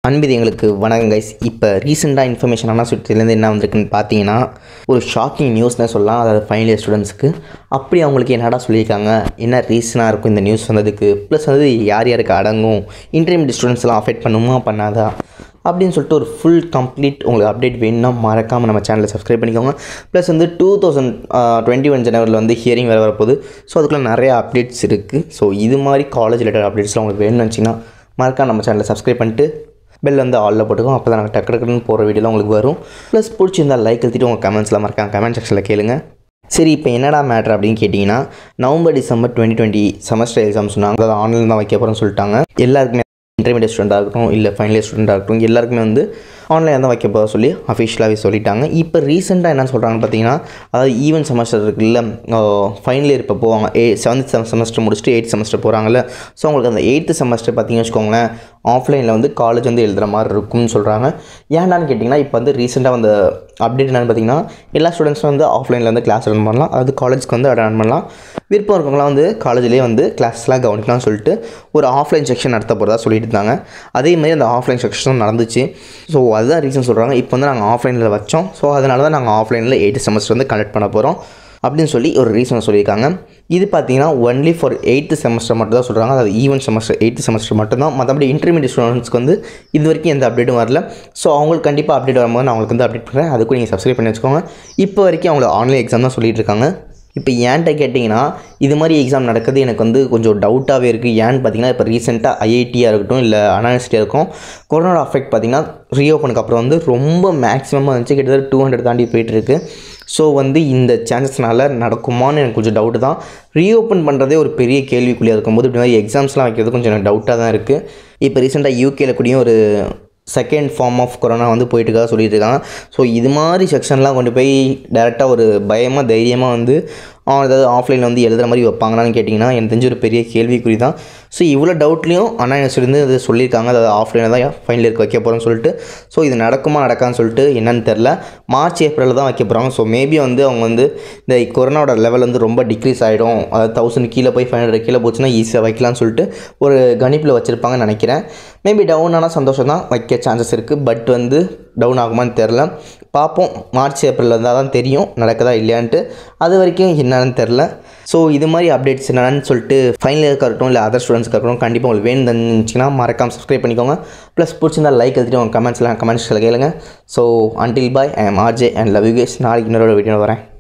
அன்பிது எங்களுக்கு வணக்கம் கைஸ் இப்போ ரீசெண்டாக இன்ஃபர்மேஷன் ஆனால் சுற்றிலேருந்து என்ன வந்திருக்குன்னு பார்த்தீங்கன்னா ஒரு ஷாக்கிங் நியூஸ்னே சொல்லலாம் அதாவது ஃபைனல் இயர் ஸ்டூடெண்ட்ஸ்க்கு அப்படி அவங்களுக்கு என்னடா சொல்லியிருக்காங்க என்ன ரீசனாக இருக்கும் இந்த நியூஸ் வந்ததுக்கு ப்ளஸ் வந்து யார் யாருக்கு அடங்கும் இன்டர்மீடியட் ஸ்டூடெண்ட்ஸ்லாம் அஃபெக்ட் பண்ணுமா பண்ணாதா அப்படின்னு சொல்லிட்டு ஒரு ஃபுல் கம்ப்ளீட் உங்களுக்கு அப்டேட் வேணும்னா மறக்காமல் நம்ம சேனலை சப்ஸ்கிரைப் பண்ணிக்கோங்க ப்ளஸ் வந்து டூ தௌசண்ட் டுவெண்ட்டி ஒன் ஜனவரியில் வந்து ஹியரிங் வேறு வரப்போகுது ஸோ அதுக்குள்ள நிறைய அப்டேட்ஸ் இருக்குது ஸோ இது மாதிரி காலேஜ் ரிலேட்டட் அப்டேட்ஸ்லாம் உங்களுக்கு வேணும்னு வச்சிங்கன்னா மறக்காம நம்ம சேனலை சப்ஸ்கிரைப் பண்ணிட்டு பெல் வந்து ஆலில் போட்டுக்கோம் அப்போ தான் நாங்கள் டக்கு டக்குன்னு போகிற வீடியோலாம் உங்களுக்கு வரும் ப்ளஸ் பிடிச்சிருந்தா லைக் எழுத்திட்டு உங்கள் கமெண்ட்ஸ்லாம் மறக்காம கமெண்ட் செக்ஷனில் கேளுங்க சரி இப்போ என்னடா மேட்ரு அப்படின்னு கேட்டிங்கன்னா November December twenty twenty semester exam சொன்னாங்க அதாவது ஆன்லைன் தான் வைக்க போகிறோம்னு சொல்லிட்டாங்க எல்லாருக்குமே இன்டர்மீடியட் ஸ்டூடெண்ட்டாக இருக்கட்டும் இல்லை ஃபைனல் இயர் ஸ்டூடெண்ட்டாக இருக்கட்டும் எல்லாருக்குமே வந்து ஆன்லைனில் தான் வைக்க போக சொல்லி அஃபிஷியலாகவே சொல்லிட்டாங்க இப்போ ரீசெண்டாக என்ன சொல்கிறாங்கன்னு பார்த்தீங்கன்னா அதாவது ஈவன் செமஸ்டர் இருக்குல்ல ஃபைனல் இயர் இப்போ போவாங்க ஏ செவன்த் செமஸ்டர் முடிச்சுட்டு எயிட் செமஸ்டர் போகிறாங்கல்ல ஸோ அவங்களுக்கு அந்த எயித்து செமஸ்டர் பார்த்தீங்கன்னு வச்சுக்கோங்களேன் ஆஃப்லைனில் வந்து காலேஜ் வந்து எழுதுகிற மாதிரி இருக்கும்னு சொல்கிறாங்க ஏன்டான்னு கேட்டிங்கன்னா இப்போ வந்து ரீசெண்டாக வந்த அப்டேட் என்னென்னு பார்த்தீங்கன்னா எல்லா ஸ்டூடெண்ட்ஸும் வந்து ஆஃப்லைனில் வந்து கிளாஸ் அட்டன் பண்ணலாம் அது காலேஜ்க்கு வந்து அட்டன் பண்ணலாம் விருப்பம் இருக்கவங்களாம் வந்து காலேஜ்லேயே வந்து கிளாஸ்லாம் கவனிக்கலாம்னு சொல்லிட்டு ஒரு ஆஃப்லைன் செக்ஷன் நடத்த போகிறதா சொல்லிட்டு இருந்தாங்க அதே மாதிரி அந்த ஆஃப்லைன் செக்ஷனும் நடந்துச்சு ஸோ அதுதான் ரீசன் சொல்கிறாங்க இப்போ வந்து நாங்கள் ஆஃப்லைனில் வச்சோம் ஸோ அதனால தான் நாங்கள் ஆஃப்லைனில் எயிட் செமஸ்டர் வந்து கண்டக்ட் பண்ண போகிறோம் அப்படின்னு சொல்லி ஒரு ரீசன் சொல்லியிருக்காங்க இது பார்த்தீங்கன்னா ஒன்லி ஃபார் எயித்து செமஸ்டர் மட்டும் தான் சொல்கிறாங்க அதாவது ஈவன் செமஸ்டர் எயித்து செமஸ்டர் மட்டும் தான் மற்றபடி இன்டர்மீடியட் ஸ்டூடெண்ட்ஸ்க்கு வந்து இது வரைக்கும் எந்த அப்டேட்டும் வரல ஸோ அவங்களுக்கு கண்டிப்பாக அப்டேட் வரும்போது நான் அவங்களுக்கு வந்து அப்டேட் பண்ணுறேன் அதுக்கும் நீங்கள் சப்ஸ்கிரைப் பண்ணி வச்சுக்கோங்க இப்போ வரைக்கும் அவங்களுக்கு ஆன்லைன் எக்ஸாம் தான் சொல்லிட்டு இருக்காங்க இப்போ ஏன்ட்ட கேட்டிங்கன்னா இது மாதிரி எக்ஸாம் நடக்குது எனக்கு வந்து கொஞ்சம் டவுட்டாகவே இருக்குது ஏன்னு பார்த்தீங்கன்னா இப்போ ரீசெண்டாக ஐஐடியாக இருக்கட்டும் இல்லை அனானிஸ்டியாக இருக்கும் கொரோனா அஃபெக்ட் பார்த்திங்கன்னா ரீஓப்பனுக்கு அப்புறம் வந்து ரொம்ப மேக்ஸிமமாக இருந்துச்சு கிட்டத்தட்ட டூ ஹண்ட்ரட் தாண்டி போயிட்டுருக்கு ஸோ வந்து இந்த சான்சஸ்னால நடக்குமான்னு எனக்கு கொஞ்சம் டவுட்டு தான் ரீஓப்பன் பண்ணுறதே ஒரு பெரிய கேள்விக்குள்ளியாக இருக்கும்போது இப்படி மாதிரி எக்ஸாம்ஸ்லாம் வைக்கிறது கொஞ்சம் எனக்கு டவுட்டாக தான் இருக்குது இப்போ ரீசெண்டாக யூகேல கூடயும் ஒரு செகண்ட் ஃபார்ம் ஆஃப் கொரோனா வந்து போயிட்டுருக்காக சொல்லிட்டு இருக்காங்க ஸோ இது மாதிரி செக்ஷன்லாம் கொண்டு போய் டேரெக்டாக ஒரு பயமாக தைரியமாக வந்து அதாவது ஆஃப்லைனில் வந்து எழுதுகிற மாதிரி வைப்பாங்களான்னு கேட்டிங்கன்னா எனக்கு தெரிஞ்ச ஒரு பெரிய கேள்விக்குறி தான் ஸோ இவ்வளோ டவுட்லேயும் அண்ணா யூனிவர்சிட்டிலேருந்து இது சொல்லியிருக்காங்க அதாவது ஆஃப்லைனில் தான் ஃபைனல் இயர்க்கு வைக்க போகிறோம்னு சொல்லிட்டு ஸோ இது நடக்குமா நடக்கான்னு சொல்லிட்டு என்னன்னு தெரில மார்ச் ஏப்ரலில் தான் வைக்க போகிறாங்க ஸோ மேபி வந்து அவங்க வந்து இந்த கொரோனாவோட லெவல் வந்து ரொம்ப டிக்ரீஸ் ஆகிடும் அதாவது தௌசண்ட் கீழே போய் ஃபைவ் ஹண்ட்ரட் கீழே போச்சுன்னா ஈஸியாக வைக்கலாம்னு சொல்லிட்டு ஒரு கணிப்பில் வச்சுருப்பாங்கன்னு நினைக்கிறேன் மேபி டவுன் ஆனால் சந்தோஷம் தான் வைக்க சான்சஸ் இருக்குது பட் வந்து டவுன் ஆகுமான்னு தெரில பார்ப்போம் மார்ச் ஏப்ரலில் இருந்தால் தான் தெரியும் நடக்குதா இல்லையான்ட்டு அது வரைக்கும் என்னன்னு தெரில ஸோ இது மாதிரி அப்டேட்ஸ் என்னென்னு சொல்லிட்டு ஃபைனல் இயர்க்காக இருக்கட்டும் இல்லை அதர் ஸ்டூடெண்ட்ஸ்க்காக இருக்கட்டும் கண்டிப்பாக உங்களுக்கு வேணும் இருந்துச்சுன்னா மறக்காம சப்ஸ்கிரைப் பண்ணிக்கோங்க ப்ளஸ் பிடிச்சிருந்தா லைக் எழுதிட்டு உங்கள் கமெண்ட்ஸ்லாம் கமெண்ட்ஸில் கேளுங்க so until bye I am RJ and love you guys நாளைக்கு இன்னொரு வீடியோ வரேன்